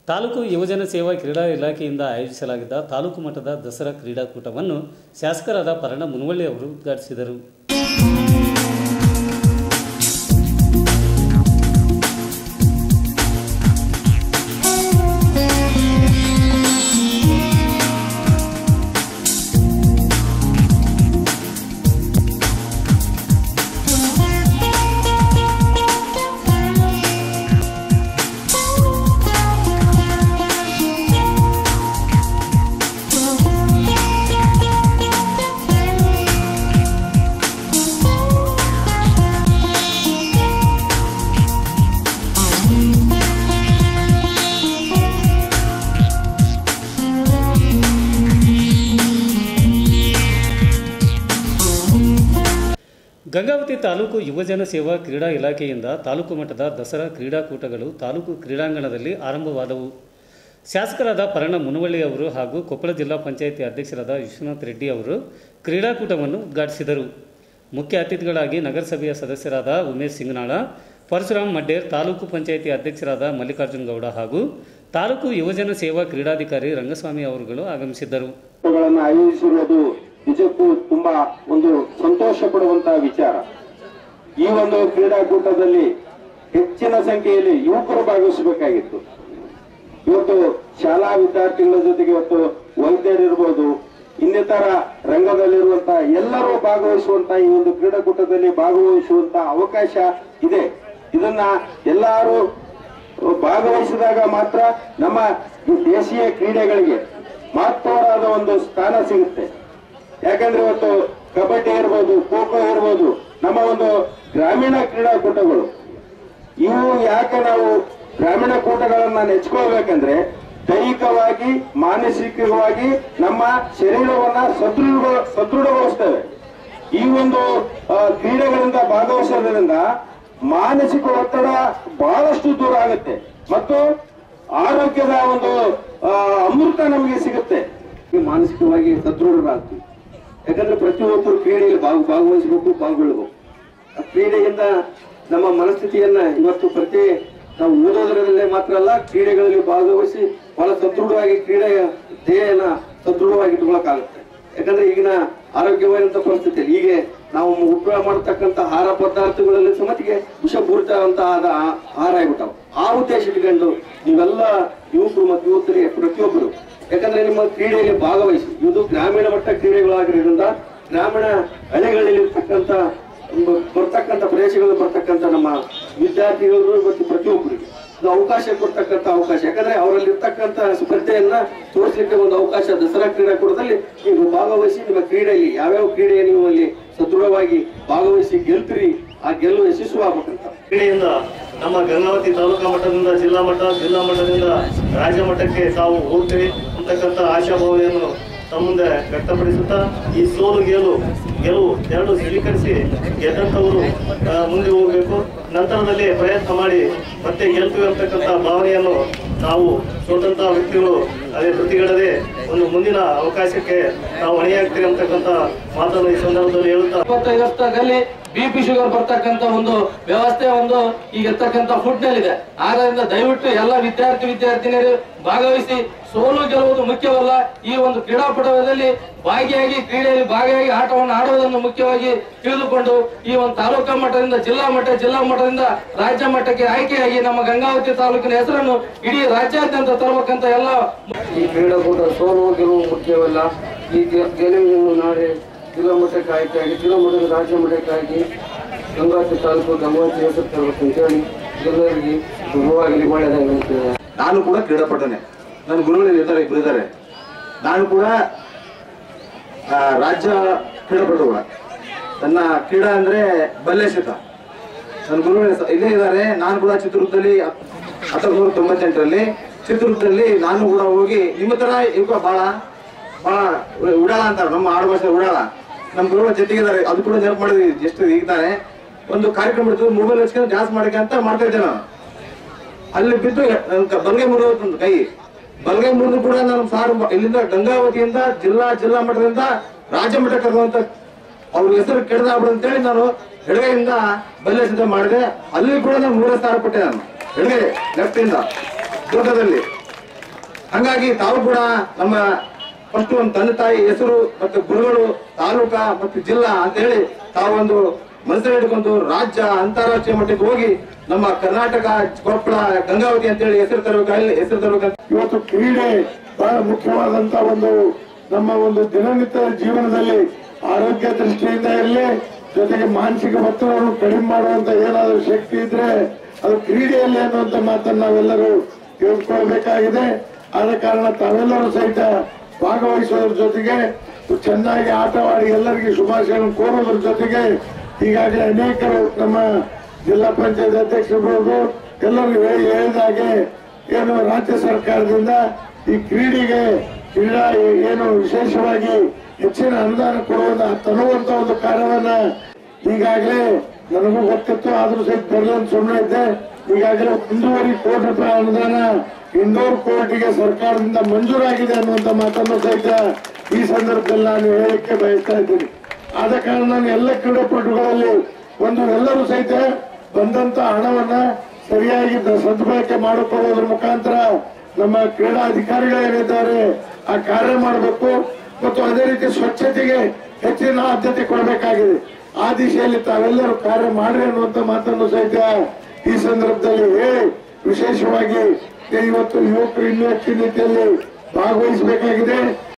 ತಾಲೂಕು ಯುವಜನ ಸೇವಾ ಕ್ರೀಡಾ ಇಲಾಖೆಯಿಂದ ಆಯೋಜಿಸಲಾಗಿದ್ದ ತಾಲೂಕು ಮಟ್ಟದ ದಸರಾ ಕ್ರೀಡಾಕೂಟವನ್ನು ಶಾಸಕರಾದ ಪರಣ ಮುನವಳ್ಳಿ ಅವರು ಉದ್ಘಾಟಿಸಿದರು ಗಂಗಾವತಿ ತಾಲೂಕು ಯುವಜನ ಸೇವಾ ಕ್ರೀಡಾ ಇಲಾಖೆಯಿಂದ ತಾಲೂಕು ಮಟ್ಟದ ದಸರಾ ಕ್ರೀಡಾಕೂಟಗಳು ತಾಲೂಕು ಕ್ರೀಡಾಂಗಣದಲ್ಲಿ ಆರಂಭವಾದವು ಶಾಸಕರಾದ ಪರಣ ಮುನವಳ್ಳಿ ಅವರು ಹಾಗೂ ಕೊಪ್ಪಳ ಜಿಲ್ಲಾ ಪಂಚಾಯಿತಿ ಅಧ್ಯಕ್ಷರಾದ ವಿಶ್ವನಾಥ್ ರೆಡ್ಡಿ ಅವರು ಕ್ರೀಡಾಕೂಟವನ್ನು ಉದ್ಘಾಟಿಸಿದರು ಮುಖ್ಯ ಅತಿಥಿಗಳಾಗಿ ನಗರಸಭೆಯ ಸದಸ್ಯರಾದ ಉಮೇಶ್ ಸಿಂಗನಾಳ ಪರಶುರಾಮ್ ಮಡ್ಡೇರ್ ತಾಲೂಕು ಪಂಚಾಯಿತಿ ಅಧ್ಯಕ್ಷರಾದ ಮಲ್ಲಿಕಾರ್ಜುನ್ ಗೌಡ ಹಾಗೂ ತಾಲೂಕು ಯುವಜನ ಸೇವಾ ಕ್ರೀಡಾಧಿಕಾರಿ ರಂಗಸ್ವಾಮಿ ಅವರುಗಳು ಆಗಮಿಸಿದ್ದರು ಗಳನ್ನು ಆಯೋಜಿಸಿರುವುದು ನಿಜಕ್ಕೂ ತುಂಬಾ ಒಂದು ಸಂತೋಷ ಪಡುವಂತಹ ವಿಚಾರ ಈ ಒಂದು ಕ್ರೀಡಾಕೂಟದಲ್ಲಿ ಹೆಚ್ಚಿನ ಸಂಖ್ಯೆಯಲ್ಲಿ ಯುವಕರು ಭಾಗವಹಿಸಬೇಕಾಗಿತ್ತು ಇವತ್ತು ಶಾಲಾ ವಿದ್ಯಾರ್ಥಿಗಳ ಜೊತೆಗೆ ಇವತ್ತು ವೈದ್ಯರಿರ್ಬೋದು ಇನ್ನಿತರ ರಂಗದಲ್ಲಿರುವಂತಹ ಎಲ್ಲರೂ ಭಾಗವಹಿಸುವಂತ ಈ ಒಂದು ಕ್ರೀಡಾಕೂಟದಲ್ಲಿ ಭಾಗವಹಿಸುವಂತ ಅವಕಾಶ ಇದೆ ಇದನ್ನ ಎಲ್ಲರೂ ಭಾಗವಹಿಸಿದಾಗ ಮಾತ್ರ ನಮ್ಮ ಈ ದೇಶೀಯ ಕ್ರೀಡೆಗಳಿಗೆ ಮಹತ್ವವಾದ ಒಂದು ಸ್ಥಾನ ಸಿಗುತ್ತೆ ಯಾಕಂದ್ರೆ ಇವತ್ತು ಕಬಡ್ಡಿ ಇರ್ಬೋದು ಖೋ ಖೋ ಇರ್ಬೋದು ನಮ್ಮ ಒಂದು ಗ್ರಾಮೀಣ ಕ್ರೀಡಾಕೂಟಗಳು ಇವು ಯಾಕೆ ನಾವು ಗ್ರಾಮೀಣ ಕೂಟಗಳನ್ನ ನೆಚ್ಕೋಬೇಕಂದ್ರೆ ದೈಹಿಕವಾಗಿ ಮಾನಸಿಕವಾಗಿ ನಮ್ಮ ಶರೀರವನ್ನ ಸದೃಢ ಸದೃಢಗೊಳಿಸ್ತೇವೆ ಈ ಒಂದು ಆ, ಕ್ರೀಡೆಗಳಿಂದ ಭಾಗವಹಿಸೋದ್ರಿಂದ ಮಾನಸಿಕ ಒತ್ತಡ ಬಹಳಷ್ಟು ದೂರ ಆಗುತ್ತೆ ಮತ್ತು ಆರೋಗ್ಯದ ಒಂದು ಆ, ಅಮೃತ ನಮಗೆ ಸಿಗುತ್ತೆ ಈ ಮಾನಸಿಕವಾಗಿ ಸದೃಢರಾಗ್ತೀವಿ ಯಾಕಂದ್ರೆ ಪ್ರತಿಯೊಬ್ಬರು ಕ್ರೀಡೆಯಲ್ಲಿ ಭಾಗ ಭಾಗವಹಿಸಬೇಕು ಪಾಲ್ಗೊಳ್ಳಬೇಕು ಆ ಕ್ರೀಡೆಯಿಂದ ನಮ್ಮ ಮನಸ್ಥಿತಿಯನ್ನ ಇವತ್ತು ಪ್ರತಿ ನಾವು ಓದೋದ್ರಲ್ಲೇ ಮಾತ್ರ ಅಲ್ಲ ಕ್ರೀಡೆಗಳಲ್ಲಿ ಭಾಗವಹಿಸಿ ಬಹಳ ಸದೃಢವಾಗಿ ಕ್ರೀಡೆಯ ದೇಹನ ಸದೃಢವಾಗಿ ಇಟ್ಕೊಳಕ್ಕಾಗುತ್ತೆ ಯಾಕಂದ್ರೆ ಈಗಿನ ಆರೋಗ್ಯವಾದಂತ ಪರಿಸ್ಥಿತಿಯಲ್ಲಿ ಹೀಗೆ ನಾವು ಉಪಯೋಗ ಮಾಡತಕ್ಕಂತ ಆಹಾರ ಪದಾರ್ಥಗಳಲ್ಲಿ ಸಮೇತಿಗೆ ವಿಷಪೂರಿತವಂತ ಆದ ಆ- ಆಹಾರ ಆಗ್ಬಿಟ್ಟಾವ ಆ ಉದ್ದೇಶ ಇಟ್ಕೊಂಡು ನೀವೆಲ್ಲ ಯುವಕರು ಮತ್ತು ಯುವತರಿಗೆ ಪ್ರತಿಯೊಬ್ಬರು ಯಾಕಂದ್ರೆ ನಿಮ್ಮ ಕ್ರೀಡೆಯಲ್ಲಿ ಭಾಗವಹಿಸಿ ಇದು ಗ್ರಾಮೀಣ ಮಟ್ಟ ಕ್ರೀಡೆಗಳಾಗಿರೋದ್ರಿಂದ ಗ್ರಾಮೀಣ ಹಳ್ಳಿಗಳಲ್ಲಿ ಇರ್ತಕ್ಕಂಥ ಒಂದು ಬರ್ತಕ್ಕಂಥ ಪ್ರದೇಶಗಳಲ್ಲಿ ಬರ್ತಕ್ಕಂಥ ನಮ್ಮ ವಿದ್ಯಾರ್ಥಿಗಳು ಮತ್ತು ಪ್ರತಿಯೊಬ್ಬರಿಗೆ ಒಂದು ಅವಕಾಶ ಕೊಡ್ತಕ್ಕಂಥ ಅವಕಾಶ ಯಾಕಂದ್ರೆ ಅವರಲ್ಲಿ ಇರ್ತಕ್ಕಂಥ ಸ್ಪರ್ಧೆಯನ್ನ ತೋರಿಸಲಿಕ್ಕೆ ಒಂದು ಅವಕಾಶ ದಸರಾ ಕ್ರೀಡಾಕೂಟದಲ್ಲಿ ನೀವು ಭಾಗವಹಿಸಿ ನಿಮ್ಮ ಕ್ರೀಡೆಯಲ್ಲಿ ಯಾವ್ಯಾವ ಕ್ರೀಡೆ ನೀವು ಅಲ್ಲಿ ಸದೃಢವಾಗಿ ಭಾಗವಹಿಸಿ ಗೆಲ್ತೀರಿ ಆ ಗೆಲುವು ಯಶಸ್ವಿ ಆಗ್ಬೇಕಂತ ಕ್ರೀಡೆಯಿಂದ ನಮ್ಮ ಗಂಗಾವತಿ ತಾಲೂಕಾ ಮಟ್ಟದಿಂದ ಜಿಲ್ಲಾ ಮಟ್ಟ ಜಿಲ್ಲಾ ಮಟ್ಟದಿಂದ ರಾಜ್ಯ ಮಟ್ಟಕ್ಕೆ ತಾವು ಹೋಗ್ತೀವಿ ಅಂತಕ್ಕಂಥ ಆಶಾಭಾವನೆಯನ್ನು ತಮ್ಮ ಮುಂದೆ ವ್ಯಕ್ತಪಡಿಸುತ್ತಾ ಈ ಸೋಲು ಗೆಲು ಗೆಲುವು ಎರಡು ಸ್ವೀಕರಿಸಿ ಗೆದ್ದಂಥವರು ಆ, ಮುಂದೆ ಹೋಗಬೇಕು ನಂತರದಲ್ಲಿ ಪ್ರಯತ್ನ ಮಾಡಿ ಮತ್ತೆ ಗೆಲ್ತೀವಿ ಅಂತಕ್ಕಂಥ ಭಾವನೆಯನ್ನು ನಾವು ಸೋತಂತ ವ್ಯಕ್ತಿಗಳು ಅದೇ ಪ್ರತಿಗಳದೇ ಒಂದು ಮುಂದಿನ ಅವಕಾಶಕ್ಕೆ ನಾವು ಹೊಣೆಯಾಗ್ತೀವಿ ಅಂತಕ್ಕಂಥ ಮಾತನ್ನು ಈ ಸಂದರ್ಭದಲ್ಲಿ ಹೇಳುತ್ತಾ ಇಪ್ಪತ್ತೈದು ವರ್ಷದಲ್ಲಿ ಬಿ ಪಿ ಶುಗರ್ ಬರ್ತಕ್ಕಂತ ಒಂದು ವ್ಯವಸ್ಥೆ ಒಂದು ಈಗ ಇರ್ತಕ್ಕಂತ ಫುಡ್ ನಲ್ಲಿದೆ ಆದ್ದರಿಂದ ದಯವಿಟ್ಟು ಎಲ್ಲ ವಿದ್ಯಾರ್ಥಿ ವಿದ್ಯಾರ್ಥಿನಿಯರು ಭಾಗವಹಿಸಿ ಸೋಲು ಗೆಲ್ಲುವುದು ಮುಖ್ಯವಲ್ಲ ಈ ಒಂದು ಕ್ರೀಡಾಪಟುವದಲ್ಲಿ ಭಾಗಿಯಾಗಿ ಕ್ರೀಡೆಯಲ್ಲಿ ಭಾಗಿಯಾಗಿ ಆಟವನ್ನು ಆಡುವುದನ್ನು ಮುಖ್ಯವಾಗಿ ತಿಳಿದುಕೊಂಡು ಈ ಒಂದು ತಾಲೂಕಾ ಮಟ್ಟದಿಂದ ಜಿಲ್ಲಾ ಮಟ್ಟ ಜಿಲ್ಲಾ ಮಟ್ಟದಿಂದ ರಾಜ್ಯ ಮಟ್ಟಕ್ಕೆ ಆಯ್ಕೆಯಾಗಿ ನಮ್ಮ ಗಂಗಾವತಿ ತಾಲೂಕಿನ ಹೆಸರನ್ನು ಇಡೀ ರಾಜ್ಯಾದ್ಯಂತ ತರಬೇಕಂತ ಎಲ್ಲ ಈ ಕ್ರೀಡಾಕೂಟ ಸೋಲು ಗೆಲುವು ಮುಖ್ಯವಲ್ಲ ಈ ಗೆ- ಗೆಲುವಿನ ನಾಳೆ ಜಿಲ್ಲಾ ಮಟ್ಟಕ್ಕೆ ಆಯ್ಕೆಯಾಗಿ ಜಿಲ್ಲಾ ಮಟ್ಟದ ರಾಜ್ಯ ಮಟ್ಟಕ್ಕೆ ಆಗಿ ಗಂಗಾವತಿ ತಾಲೂಕು ಗಂಗಾವತಿ ಹೆಸರು ತರಬೇಕು ಅಂತೇಳಿ ಎಲ್ಲರಿಗೆ ಶುಭವಾಗಲಿ ಒಳ್ಳೆಯದಾಗಲಿ ಅಂತ ನಾನು ಕೂಡ ಕ್ರೀಡಾಪಟನೆ ನನ್ನ ಗುರುಗಳು ಇದ್ದಾರೆ ಇಬ್ಬರು ಇದ್ದಾರೆ ನಾನು ಕೂಡ ಆ, ರಾಜ್ಯ ಕ್ರೀಡಾಪಟು ಕೂಡ ನನ್ನ ಕ್ರೀಡಾ ಅಂದ್ರೆ ಬಲ್ಲೇಶಿತ ನನ್ನ ಗುರುಗಳು ಸ- ಇಲ್ಲೇ ಇದ್ದಾರೆ ನಾನು ಕೂಡ ಚಿತ್ರದುರ್ಗದಲ್ಲಿ ಹತ್ತೊಂಬತ್ತು ನೂರ ತೊಂಬತ್ತೆಂಟರಲ್ಲಿ ಚಿತ್ರದುರ್ಗದಲ್ಲಿ ನಾನು ಕೂಡ ಹೋಗಿ ನಿಮ್ಮ ತರ ಇವಾಗ ಬಹಳ ಬಹಳ ಉಡಾಳ ಅಂತಾರೆ ನಮ್ಮ ಆಡು ಭಾಷೆ ಉಡಾಳ ನಮ್ಮ ಗುರುಗಳ ಜೊತೆಗಿದ್ದಾರೆ ಅದು ಕೂಡ ನೆನಪು ಮಾಡಿದ್ವಿ ಎಷ್ಟು ಇದ್ದಾರೆ ಒಂದು ಕಾರ್ಯಕ್ರಮ ಇರ್ತದೆ ಮೊಬೈಲ್ ಹಚ್ಕೊಂಡು ಡ್ಯಾನ್ಸ್ ಮಾಡಕ್ಕೆ ಅಂತ ಮಾಡ್ತಾ ಇದ್ದೆ ನಾನು ಅಲ್ಲಿ ಬಿದ್ದು ನನ್ ಕ- ಬಲಗೈ ಮುರಿದೋಯ್ತು ನನ್ನ ಕೈ ಬಲಗೈ ಮುರಿದು ಕೂಡ ನಾನು ಸಾರು ಮ- ಇಲ್ಲಿಂದ ಗಂಗಾವತಿಯಿಂದ ಜಿಲ್ಲಾ ಜಿಲ್ಲಾ ಮಟ್ಟದಿಂದ ರಾಜ್ಯ ಮಟ್ಟಕ್ಕೆ ಕರೆಯುವಂತ ಅವ್ರ ಹೆಸರು ಕೆಡದಾಗ್ಬಿಡು ಅಂತೇಳಿ ನಾನು ಎಡಗೈಯಿಂದ ಬಲ್ಲೆ ಸಿದ್ಧ ಮಾಡಿದೆ ಅಲ್ಲಿ ಕೂಡ ನಾನು ಮೂರೇ ಸಾವಿರ ಪಟ್ಟೆ ನಾನು ಎಡಗೈ ಲೆಫ್ಟ್ ಇಂದ ದುರ್ಗದಲ್ಲಿ ಹಂಗಾಗಿ ತಾವು ಕೂಡ ನಮ್ಮ ಫಸ್ಟ್ ಒಂದು ತಂದೆ ತಾಯಿ ಹೆಸರು ಮತ್ತು ಗುರುಗಳು ತಾಲೂಕಾ ಮತ್ತು ಜಿಲ್ಲಾ ಅಂತ ಹೇಳಿ ತಾವು ಒಂದು ಮನಸ್ಸಲ್ಲಿ ಹಿಡ್ಕೊಂಡು ರಾಜ್ಯ ಅಂತಾರಾಷ್ಟ್ರೀಯ ಮಟ್ಟಕ್ಕೆ ಹೋಗಿ ನಮ್ಮ ಕರ್ನಾಟಕ ಕೊಪ್ಪಳ ಗಂಗಾವತಿ ಅಂತ ಹೇಳಿ ಹೆಸರು ತರಬೇಕು ಹೆಸರು ತರಬೇಕಂತ ಇವತ್ತು ಕ್ರೀಡೆ ಬಹಳ ಮುಖ್ಯವಾದಂತ ಒಂದು ನಮ್ಮ ಒಂದು ದಿನನಿತ್ಯ ಜೀವನದಲ್ಲಿ ಆರೋಗ್ಯ ದೃಷ್ಟಿಯಿಂದ ಇರಲಿ ಜೊತೆಗೆ ಮಾನಸಿಕ ಒತ್ತಡವನ್ನು ಕಡಿಮೆ ಮಾಡುವಂತ ಏನಾದರೂ ಶಕ್ತಿ ಇದ್ರೆ ಅದು ಕ್ರೀಡೆಯಲ್ಲಿ ಅನ್ನುವಂತ ಮಾತನ್ನು ನಾವೆಲ್ಲರೂ ತಿಳ್ಕೊಳ್ಬೇಕಾಗಿದೆ ಆದ ಕಾರಣ ತಾವೆಲ್ಲರೂ ಸಹಿತ ಭಾಗವಹಿಸೋದ್ರ ಜೊತೆಗೆ ಚೆನ್ನಾಗಿ ಆಟವಾಡಿ ಎಲ್ಲರಿಗೂ ಶುಭಾಶಯಗಳನ್ನು ಕೋರೋದ್ರ ಜೊತೆಗೆ ಈಗಾಗಲೇ ಅನೇಕರು ನಮ್ಮ ಜಿಲ್ಲಾ ಪಂಚಾಯತ್ ಅಧ್ಯಕ್ಷರು ಎಲ್ಲರೂ ಹೇಳಿ ಹೇಳಿದಾಗೆ ಏನು ರಾಜ್ಯ ಸರ್ಕಾರದಿಂದ ಈ ಕ್ರೀಡೆಗೆ ಕ್ರೀಡಾ ಏನು ವಿಶೇಷವಾಗಿ ಹೆಚ್ಚಿನ ಅನುದಾನ ಕೊಡುವಂತ ತರುವಂತ ಒಂದು ಕಾರ್ಯವನ್ನ ಈಗಾಗಲೇ ನನಗೂ ಗೊತ್ತಿತ್ತು ಆದ್ರೂ ಸಹಿತ ಬರಲಿ ಅಂತ ಸುಮ್ಮನೆ ಇದ್ದೆ ಈಗಾಗಲೇ ಒಂದೂವರೆ ಕೋಟಿ ರೂಪಾಯಿ ಅನುದಾನ ಇಂಡೋರ್ ಕೋರ್ಟ್ಗೆ ಸರ್ಕಾರದಿಂದ ಮಂಜೂರಾಗಿದೆ ಅನ್ನುವಂತ ಮಾತನ್ನು ಸಹಿತ ಈ ಸಂದರ್ಭದಲ್ಲಿ ನಾನು ಹೇಳಲಿಕ್ಕೆ ಬಯಸ್ತಾ ಇದ್ದೀನಿ ಆದ ಕಾರಣ ನಾನು ಎಲ್ಲ ಕ್ರೀಡಾಪಟುಗಳಲ್ಲಿ ಒಂದು ಎಲ್ಲರೂ ಸಹಿತ ಬಂದಂತ ಹಣವನ್ನ ಸರಿಯಾಗಿ ದ- ಸದ್ಬಳಕೆ ಮಾಡಿಕೊಳ್ಳೋದ್ರ ಮುಖಾಂತರ ನಮ್ಮ ಕ್ರೀಡಾ ಅಧಿಕಾರಿಗಳೇನಿದ್ದಾರೆ ಆ ಕಾರ್ಯ ಮಾಡಬೇಕು ಮತ್ತು ಅದೇ ರೀತಿ ಸ್ವಚ್ಛತೆಗೆ ಹೆಚ್ಚಿನ ಆದ್ಯತೆ ಕೊಡಬೇಕಾಗಿದೆ ಆ ದಿಶೆಯಲ್ಲಿ ತಾವೆಲ್ಲರೂ ಕಾರ್ಯ ಮಾಡ್ರಿ ಅನ್ನುವಂತ ಮಾತನ್ನು ಸಹಿತ ಈ ಸಂದರ್ಭದಲ್ಲಿ ಹೇಳಿ ವಿಶೇಷವಾಗಿ ಇವತ್ತು ಯುವಕರು ಇನ್ನೂ ಹೆಚ್ಚಿನ ರೀತಿಯಲ್ಲಿ ಭಾಗವಹಿಸಬೇಕಾಗಿದೆ